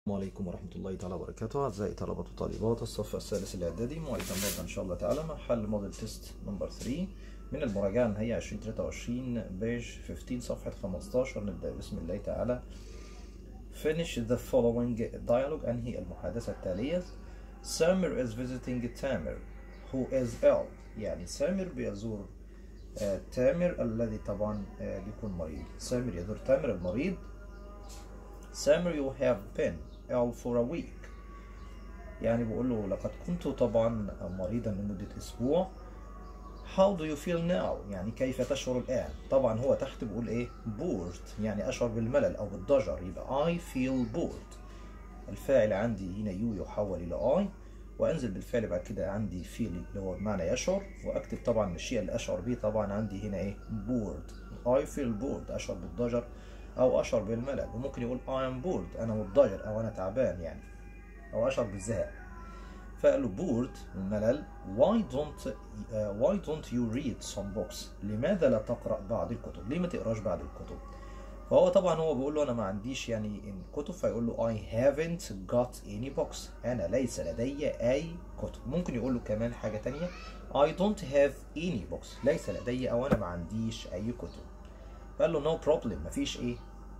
السلام عليكم ورحمة الله تعالى وبركاته أعزائي طلبة وطالبات الصف الثالث الإعدادي موعد النهاردة إن شاء الله تعالى مع حل موديل تيست نمبر 3 من المراجعة النهائية 2023 بيج 15 صفحة 15 نبدأ بسم الله تعالى Finish the following dialogue أنهي المحادثة التالية سامر is visiting تامر who is ill يعني سامر بيزور آه، تامر الذي طبعا آه، بيكون مريض سامر يزور تامر المريض سامر you have been ill for a week يعني بقول له لقد كنت طبعا مريضا لمدة أسبوع How do you feel now يعني كيف تشعر الآن طبعا هو تحت بيقول إيه bored يعني أشعر بالملل أو بالضجر يبقى I feel bored الفاعل عندي هنا you يحول إلى I وأنزل بالفعل بعد كده عندي feel اللي هو بمعنى يشعر وأكتب طبعا الشيء اللي أشعر به طبعا عندي هنا إيه bored I feel bored أشعر بالضجر أو أشعر بالملل وممكن يقول I am bored أنا مضطجر أو أنا تعبان يعني أو أشعر بالزهق فقال له bored الملل why don't uh, why don't you read some books لماذا لا تقرأ بعض الكتب ليه ما تقراش بعض الكتب فهو طبعا هو بيقول له أنا ما عنديش يعني كتب فيقول له I haven't got any books أنا ليس لدي أي كتب ممكن يقول له كمان حاجة تانية I don't have any books ليس لدي أو أنا ما عنديش أي كتب فقال له no problem مفيش ايه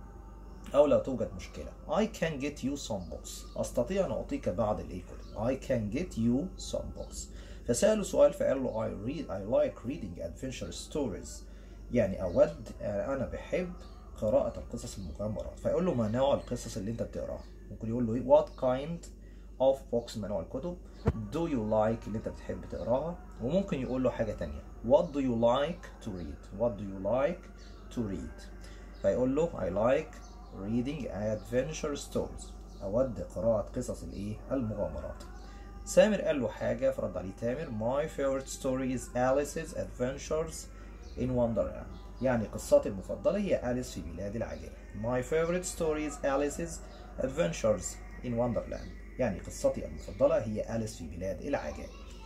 او لا توجد مشكلة I can get you some books استطيع ان اعطيك بعض الايه كتب I can get you some books فسأله سؤال فقال له I read I like reading adventure stories يعني اود انا بحب قراءة القصص المغامرات فيقول له ما نوع القصص اللي انت بتقراها ممكن يقول له what kind of books ما نوع الكتب do you like اللي انت بتحب تقراها وممكن يقول له حاجة تانية what do you like to read what do you like to read فيقول له I like reading adventure stories أود قراءة قصص الإيه المغامرات سامر قال له حاجة فرد عليه تامر my favorite story is Alice's adventures in Wonderland يعني قصتي المفضلة هي أليس في بلاد العجائب my favorite story is Alice's adventures in Wonderland يعني قصتي المفضلة هي أليس في بلاد العجائب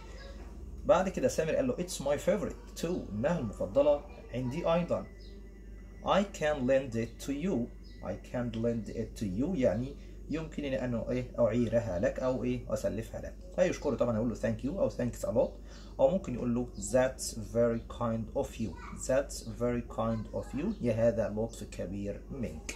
بعد كده سامر قال له it's my favorite too إنها المفضلة عندي أيضا I can lend it to you I can lend it to you يعني يمكنني أن إيه أعيرها لك أو إيه أسلفها لك فيشكره طبعا يقول له thank you أو thanks a lot أو ممكن يقول له that's very kind of you that's very kind of you يا هذا لطف كبير منك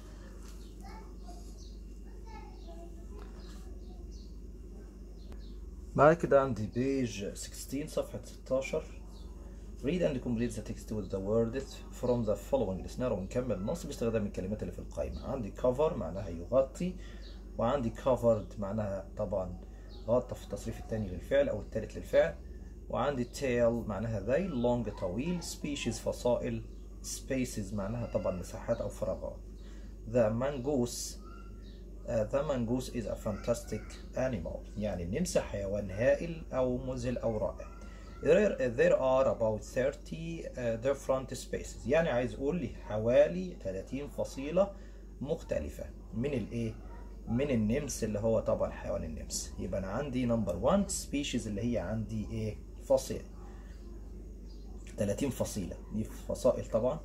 بعد كده عندي بيج 16 صفحة 16 read and complete the text with the words from the following listener ونكمل النص باستخدام الكلمات اللي في القائمة عندي cover معناها يغطي وعندي covered معناها طبعا غطى في التصريف الثاني للفعل أو الثالث للفعل وعندي tail معناها ذيل long طويل species فصائل spaces معناها طبعا مساحات أو فراغات the mongoose uh, the mongoose is a fantastic animal يعني النمسا حيوان هائل أو مذهل أو رائع there, there are about 30 uh, different species يعني عايز اقول لي حوالي 30 فصيلة مختلفة من الايه من النمس اللي هو طبعا حيوان النمس يبقى انا عندي نمبر 1 species اللي هي عندي ايه فصيلة 30 فصيلة دي فصائل طبعا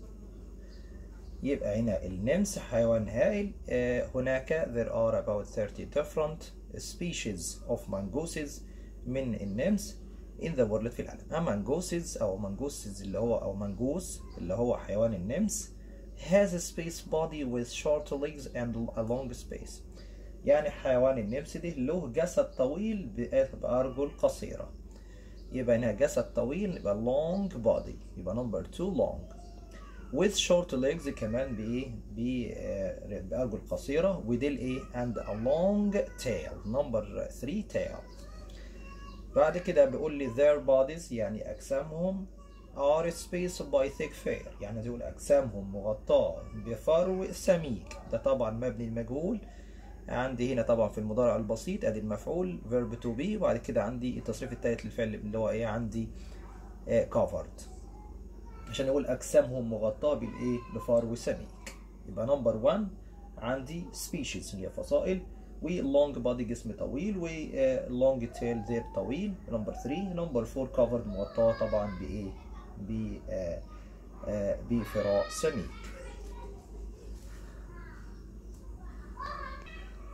يبقى هنا النمس حيوان هائل uh, هناك there are about 30 different species of mongooses من النمس in the world في العالم أما منجوسز أو منجوسز اللي هو أو منجوس اللي هو حيوان النمس has a space body with short legs and a long space يعني حيوان النمس دي له جسد طويل بأرجل قصيرة يبقى هنا جسد طويل يبقى long body يبقى number two long with short legs كمان بإيه بأرجل قصيرة ودي الإيه and a long tail number three tail بعد كده بيقول لي their bodies يعني أجسامهم are spaced by thick fur يعني تقول أجسامهم مغطاة بفرو سميك ده طبعا مبني المجهول عندي هنا طبعا في المضارع البسيط ادي المفعول verb to be وبعد كده عندي التصريف الثالث للفعل اللي هو ايه عندي آه covered عشان اقول اجسامهم مغطاة بالايه بفرو سميك يبقى نمبر 1 عندي species هي فصائل ولونج بادي جسم طويل ولونج تيل ذير طويل نمبر 3 نمبر 4 كفرد مغطاه طبعا بايه ب بفراء سميك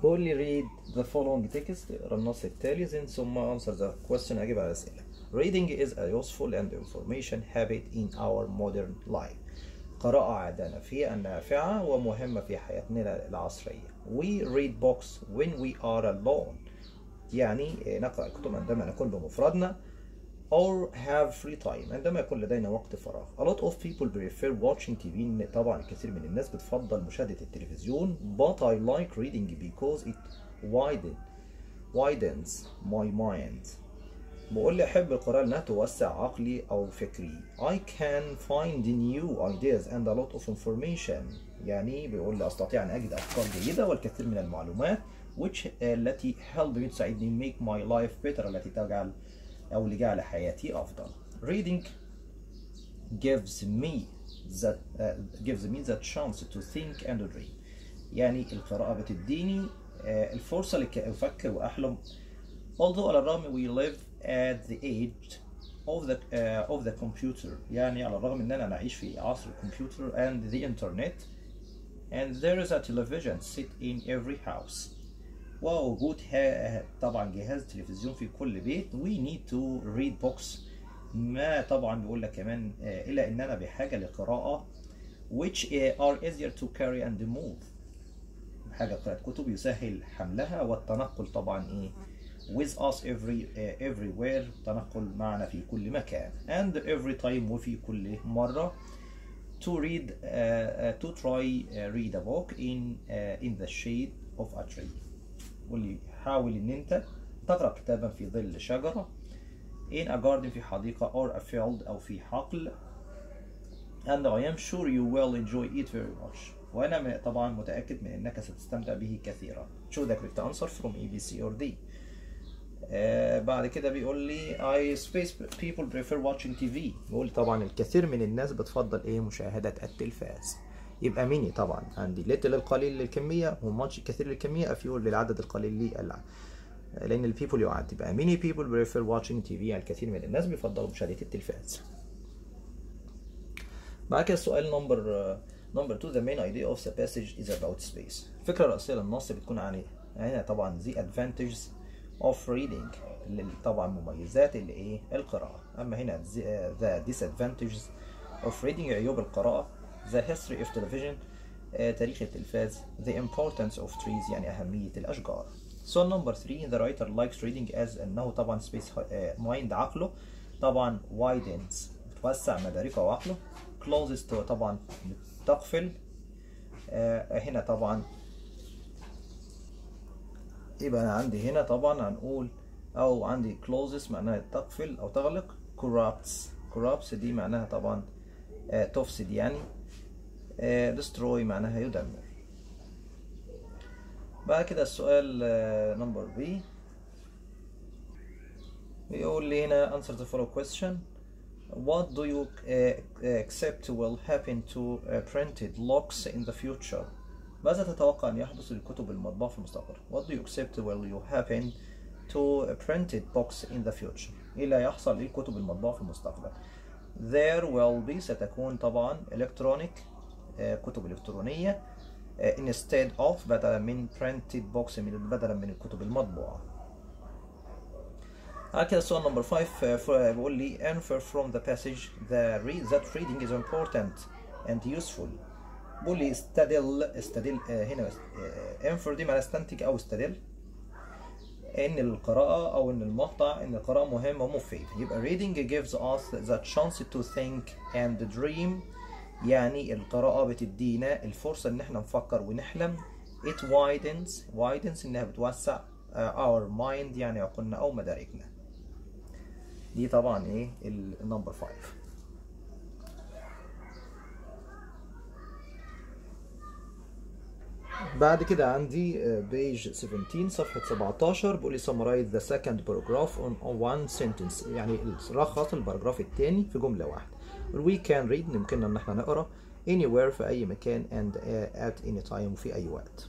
بيقول لي read the following text اقرا النص التالي then ثم answer the question اجيب على الاسئله reading is a useful and information habit in our modern life قراءة عادة نافية نافعة ومهمة في حياتنا العصرية we read books when we are alone يعني نقرأ الكتب عندما نكون بمفردنا or have free time عندما يكون لدينا وقت فراغ a lot of people prefer watching TV طبعا الكثير من الناس بتفضل مشاهدة التلفزيون but I like reading because it widen widens my mind بقول لي أحب القراءة لأنها توسع عقلي أو فكري I can find new ideas and a lot of information يعني بيقول لي أستطيع أن أجد أفكار جيدة والكثير من المعلومات which التي help me تساعدني make my life better التي تجعل أو لجعل حياتي أفضل. Reading gives me that uh, gives me the chance to think and dream. يعني القراءة بتديني uh, الفرصة لكي أفكر وأحلم. Although على الرغم we live at the age of the uh, of the computer يعني على الرغم إننا نعيش في عصر الكمبيوتر and the internet and there is a television set in every house. ووجود طبعا جهاز تلفزيون في كل بيت we need to read books ما طبعا بيقول لك كمان إلا إننا بحاجة لقراءة which are easier to carry and move حاجة قراءة كتب يسهل حملها والتنقل طبعا إيه with us every uh, everywhere تنقل معنا في كل مكان and every time وفي كل مرة to read uh, uh, to try uh, read a book in uh, in the shade of a tree واللي حاول ان انت تقرا كتابا في ظل شجره in a garden في حديقه or a field او في حقل and I am sure you will enjoy it very much وانا طبعا متاكد من انك ستستمتع به كثيرا show the correct answer from A B C or D آه بعد كده بيقول لي I space people prefer watching TV بيقول طبعا الكثير من الناس بتفضل ايه مشاهدة التلفاز يبقى ميني طبعا عندي ليتل القليل للكمية وماتش كثير للكمية أفيول للعدد القليل للعدد لأن البيبول يعد يبقى many people prefer watching TV يعني الكثير من الناس بيفضلوا مشاهدة التلفاز بعد كده السؤال نمبر نمبر 2 the main idea of the passage is about space الفكرة الرئيسية للنص بتكون عن ايه؟ هنا طبعا the advantages of reading طبعا مميزات الايه؟ القراءة أما هنا the disadvantages of reading عيوب القراءة the history of television uh, تاريخ التلفاز the importance of trees يعني أهمية الأشجار so number three the writer likes reading as أنه طبعا space uh, mind عقله طبعا widens بتوسع مداركه وعقله closes to طبعا تقفل uh, هنا طبعا يبقى أنا عندي هنا طبعا هنقول أو عندي closes معناها تقفل أو تغلق corrupts corrupts دي معناها طبعا uh, تفسد يعني destroy معناها يدمر بعد كده السؤال نمبر بي بيقول لي هنا answer the following question what do you uh, accept will happen to uh, printed locks in the future ماذا تتوقع أن يحدث للكتب المطبوعة في المستقبل what do you accept will you happen to printed books in the future إيه اللي هيحصل للكتب المطبوعة في المستقبل there will be ستكون طبعا electronic كتب إلكترونية instead of بدلا من printed books من بدلا من الكتب المطبوعة. بعد كده السؤال نمبر 5 بيقول لي infer from the passage the read that reading is important and useful. بيقول لي استدل استدل هنا infer دي معناها استنتج أو استدل ان القراءة او ان المقطع ان القراءة مهمة ومفيد يبقى reading gives us the chance to think and dream يعني القراءة بتدينا الفرصة إن إحنا نفكر ونحلم it widens widens إنها بتوسع uh, our mind يعني عقولنا أو مداركنا دي طبعا إيه النمبر 5 بعد كده عندي بيج 17 صفحة 17 بيقول لي summarize the second paragraph on one sentence يعني لخص الباراجراف الثاني في جملة واحدة we can read يمكننا ان احنا نقرا anywhere في اي مكان and at any time وفي اي وقت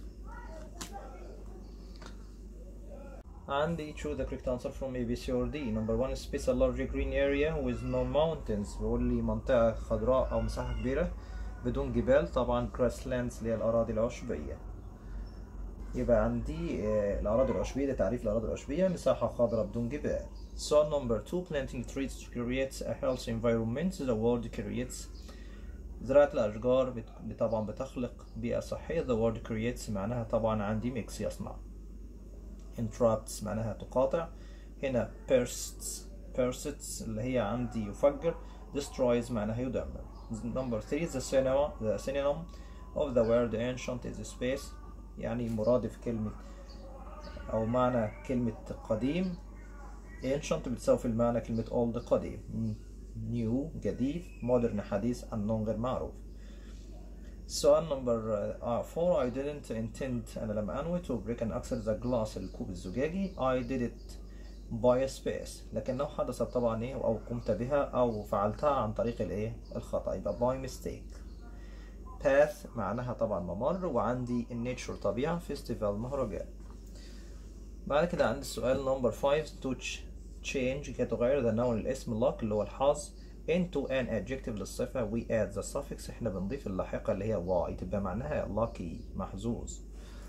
عندي choose the correct answer from A, B, C or D number one space a large green area with no mountains بيقول لي منطقة خضراء أو مساحة كبيرة بدون جبال طبعا grasslands اللي هي الأراضي العشبية يبقى عندي آه، الأراضي العشبية ده تعريف الأراضي العشبية مساحة خضراء بدون جبال سؤال نمبر 2 planting trees creates a healthy environment the world creates زراعة الأشجار بت- طبعا بتخلق بيئة صحية the word creates معناها طبعا عندي ميكس يصنع interrupts معناها تقاطع هنا bursts bursts اللي هي عندي يفجر destroys معناها يدمر number 3 the synonym the synonym of the word ancient is space يعني مرادف كلمة أو معنى كلمة قديم ancient بتساوي في المعنى كلمة old قديم new جديد modern حديث unknown غير معروف سؤال نمبر 4 I didn't intend أنا لم أنوي to break and أكسر the glass الكوب الزجاجي I did it by space لكنه حدث طبعا إيه أو قمت بها أو فعلتها عن طريق الإيه الخطأ يبقى by mistake path معناها طبعا ممر وعندي النيتشر طبيعة فيستيفال مهرجان بعد كده عندي السؤال نمبر 5 to ch- change كي تغير the noun الاسم luck اللي هو الحظ into an adjective للصفة we add the suffix احنا بنضيف اللاحقة اللي هي y تبقى معناها lucky محظوظ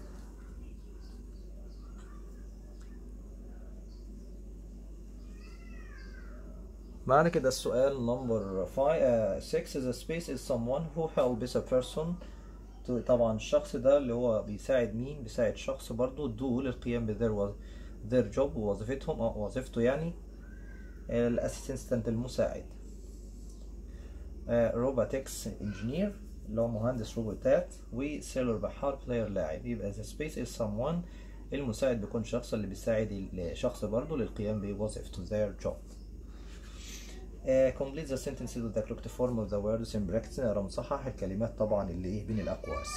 بعد كده السؤال نمبر 6 the space is someone who helps a person to طبعا الشخص ده اللي هو بيساعد مين بيساعد شخص برضو do للقيام بذير و- their job وظيفتهم أو وظيفته يعني الاسيستنت المساعد روبوتكس انجينير اللي هو مهندس روبوتات وسيلر بحار بلاير لاعب يبقى the space is someone المساعد بيكون شخص اللي بيساعد الشخص برضه للقيام بوظيفته their job Uh, complete the sentences with the correct form of the words in brackets نقرا مصحح الكلمات طبعا اللي ايه بين الأقواس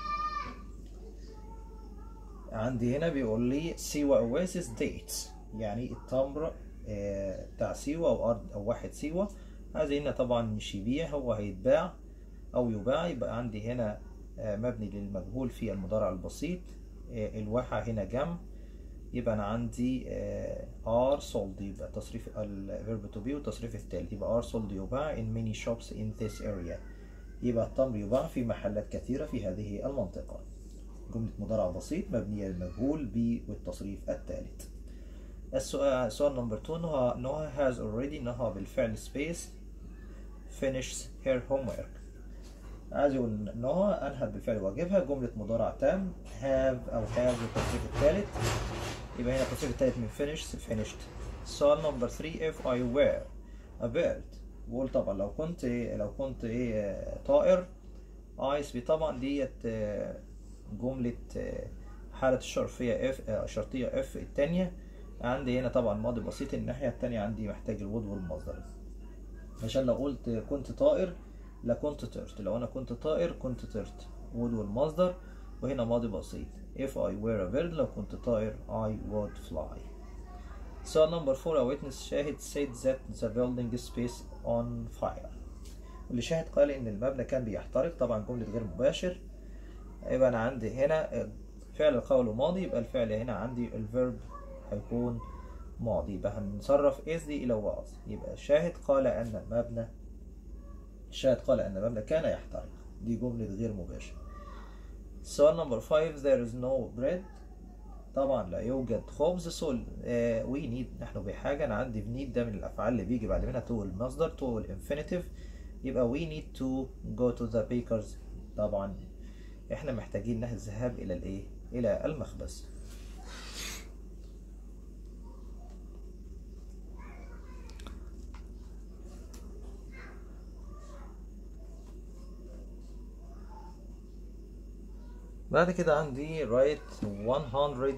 عندي هنا بيقول لي سيوة اواسيس dates يعني التمر آه، بتاع سيوة أو أرض أو واحد سيوة هذا هنا طبعا مش يبيع هو هيتباع أو يباع يبقى عندي هنا آه، مبني للمجهول في المضارع البسيط آه، الواحة هنا جمع يبقى أنا عندي ار سولد يبقى تصريف الفيرب تو بي والتصريف التالت يبقى ار سولد يباع in many shops in this area يبقى التمر يباع في محلات كثيرة في هذه المنطقة جملة مضارع بسيط مبنية للمجهول ب والتصريف الثالث السؤال سؤال نمبر 2 نهى نهى has already نهى بالفعل space finished her homework عايز يقول نهى أنهت بالفعل واجبها جملة مضارع تام have أو have التصريف الثالث يبقى هنا التصريف الثالث من finished finished سؤال نمبر 3 if I were a bird بقول طبعا لو كنت لو كنت ايه طائر ايس بي طبعا ديت آه، جملة آه، حالة الشرطية اف الشرطية اف التانية عندي هنا طبعا ماضي بسيط الناحية التانية عندي محتاج الود والمصدر عشان لو قلت كنت طائر لكنت طرت لو انا كنت طائر كنت طرت would والمصدر وهنا ماضي بسيط if I were a bird لو كنت طائر I would fly سؤال نمبر 4 a witness شاهد said that the building space on fire واللي شاهد قال ان المبنى كان بيحترق طبعا جملة غير مباشر يبقى انا عندي هنا فعل القول ماضي يبقى الفعل هنا عندي الفيرب هيكون ماضي يبقى هنصرف is دي الى was يبقى الشاهد قال ان المبنى الشاهد قال ان المبنى كان يحترق دي جملة غير مباشرة سؤال نمبر 5 there is no bread طبعا لا يوجد خبز سول وي نيد نحن بحاجة أنا عندي نيد ده من الأفعال اللي بيجي بعد منها تو المصدر تو الانفينيتيف يبقى we need to go to the bakers طبعا احنا محتاجين نهي الذهاب إلى الإيه؟ إلى المخبز بعد كده عندي write 110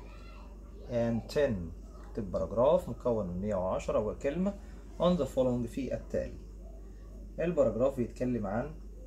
اكتب باراجراف مكون من 110 أول كلمة on the following في التالي الباراجراف بيتكلم عن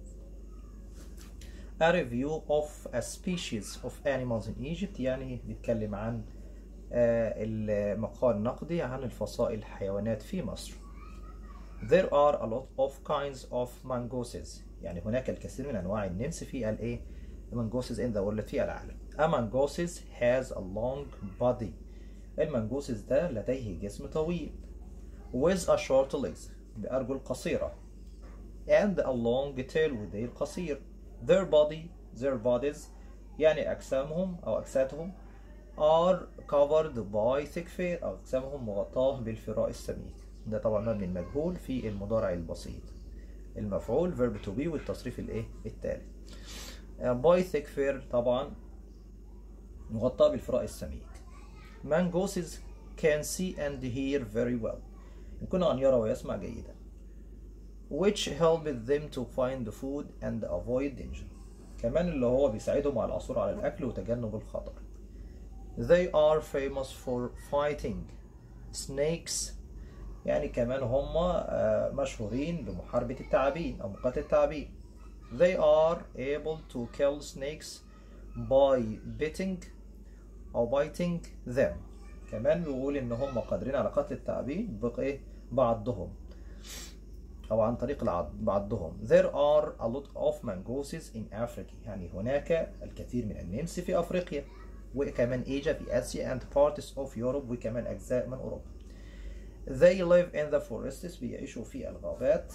a review of a species of animals in Egypt يعني بيتكلم عن آه، المقال النقدي عن الفصائل الحيوانات في مصر There are a lot of kinds of mongooses يعني هناك الكثير من أنواع النمس في الإيه المنجوسز in the world في العالم A mongooses has a long body المنجوسس ده لديه جسم طويل with a short legs بأرجل قصيرة and a long tail وذيل قصير their body their bodies يعني أجسامهم أو أجسادهم are covered by thick fur أو أجسامهم مغطاة بالفراء السميك ده طبعا مبني المجهول في المضارع البسيط المفعول verb to be والتصريف الايه التالي by thick fur طبعا مغطاة بالفراء السميك mangoes can see and hear very well يمكن أن يرى ويسمع جيدا which helped them to find food and avoid danger كمان اللي هو بيساعدهم على العثور على الأكل وتجنب الخطر they are famous for fighting snakes يعني كمان هم مشهورين بمحاربة التعابين أو مقاتلة التعابين they are able to kill snakes by biting أو biting them كمان بيقول إن هم قادرين على قتل التعابين بإيه بعضهم أو عن طريق العض بعضهم there are a lot of mangoes in Africa يعني هناك الكثير من النمس في أفريقيا وكمان إيجا في آسيا and parts of Europe وكمان أجزاء من أوروبا they live in the forests بيعيشوا في الغابات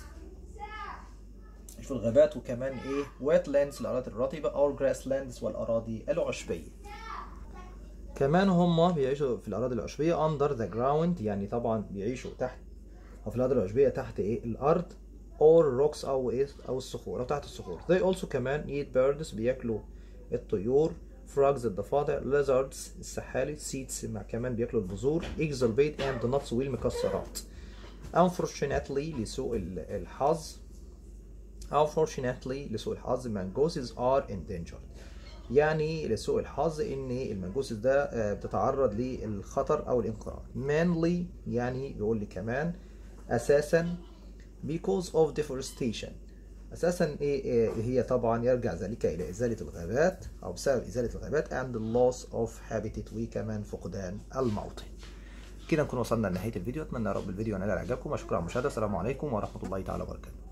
في الغابات وكمان ايه wetlands الأراضي الرطبة or grasslands والأراضي العشبية كمان هم بيعيشوا في الأراضي العشبية under the ground يعني طبعا بيعيشوا تحت أو في الأراضي العشبية تحت ايه الأرض or rocks أو ايه أو الصخور أو تحت الصخور they also كمان eat birds بياكلوا الطيور frogs الضفادع lizards السحالي seeds مع كمان بياكلوا البذور eggs البيض and nuts والمكسرات unfortunately لسوء الحظ unfortunately لسوء الحظ mangoes are endangered يعني لسوء الحظ ان المنجوسس ده بتتعرض للخطر او الانقراض mainly يعني بيقول لي كمان اساسا because of deforestation اساسا ايه, إيه هي طبعا يرجع ذلك الى ازاله الغابات او بسبب ازاله الغابات and the loss of habitat وكمان فقدان الموطن كده نكون وصلنا لنهايه الفيديو اتمنى يا رب الفيديو ينال اعجابكم وشكرا على المشاهده السلام عليكم ورحمه الله تعالى وبركاته